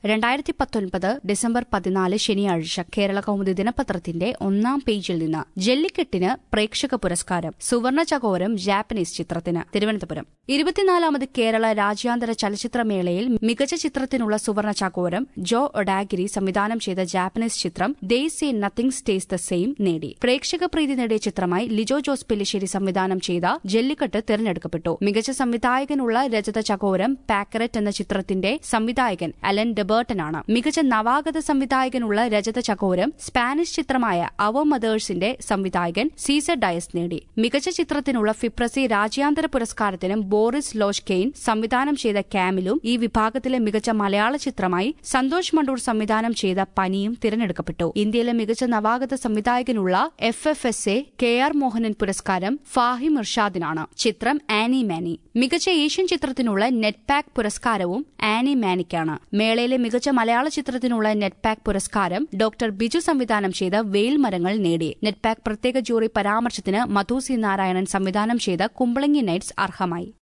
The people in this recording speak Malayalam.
രണ്ടായിരത്തി പത്തൊൻപത് ഡിസംബർ പതിനാല് ശനിയാഴ്ച കേരള കൗമുദി ദിനപത്രത്തിന്റെ ഒന്നാം പേജിൽ നിന്ന് ജല്ലിക്കെട്ടിന് പ്രേക്ഷക പുരസ്കാരം സുവർണ ചകോരം ജാപ്പനീസ് ചിത്രത്തിന് തിരുവനന്തപുരം ഇരുപത്തിനാലാമത് കേരള രാജ്യാന്തര ചലച്ചിത്രമേളയിൽ മികച്ച ചിത്രത്തിനുള്ള സുവർണ ചകോരം ജോ ഒഡാഗിരി സംവിധാനം ചെയ്ത ജാപ്പനീസ് ചിത്രം they say nothing stays the same നേടി പ്രേക്ഷക പ്രീതി നേടിയ ചിത്രമായി ലിജോ ജോസ് പെല്ലിശ്ശേരി സംവിധാനം ചെയ്ത ജല്ലിക്കെട്ട് തിരഞ്ഞെടുക്കപ്പെട്ടു മികച്ച സംവിധായകനുള്ള രജത ചകോരം പാക്കററ്റ് എന്ന ചിത്രത്തിന്റെ സംവിധായകൻ അലൻ ഡെബേർട്ടനാണ് മികച്ച നവാഗത സംവിധായകനുള്ള രജത ചകോരം സ്പാനിഷ് ചിത്രമായ അവർ മദേഴ്സിന്റെ സംവിധായകൻ സീസർ ഡയസ് നേടി മികച്ച ചിത്രത്തിനുള്ള ഫിപ്രസി രാജ്യാന്തര പുരസ്കാരത്തിനും ബോറിസ് ലോഷ്കെയിൻ സംവിധാനം ചെയ്ത ക്യാമിലും ഈ വിഭാഗത്തിലെ മികച്ച മലയാള ചിത്രമായി സന്തോഷ് മണ്ടൂർ സംവിധാനം ചെയ്ത പനിയും തിരഞ്ഞെടുക്കപ്പെട്ടു ഇന്ത്യയിലെ മികച്ച നവാഗത സംവിധായകനുള്ള F F S A K R Mohanan പുരസ്കാരം ഫാഹിം ഇർഷാദിനാണ് ചിത്രം ആനി മാനി മികച്ച ഏഷ്യൻ ചിത്രത്തിനുള്ള നെറ്റ് പാക്ക് പുരസ്കാരവും ആനി മാനിക്കാണ് മേളയിലെ മികച്ച മലയാള ചിത്രത്തിനുള്ള നെറ്റ് പാക്ക് പുരസ്കാരം ഡോക്ടർ ബിജു സംവിധാനം ചെയ്ത വെയിൽ മരങ്ങൾ നേടി നെറ്റ് പാക്ക് പ്രത്യേക ജൂറി പരാമർശത്തിന് മധു സി നാരായണൻ സംവിധാനം ചെയ്ത കുമ്പളങ്ങി നൈറ്റ്സ് അർഹമായി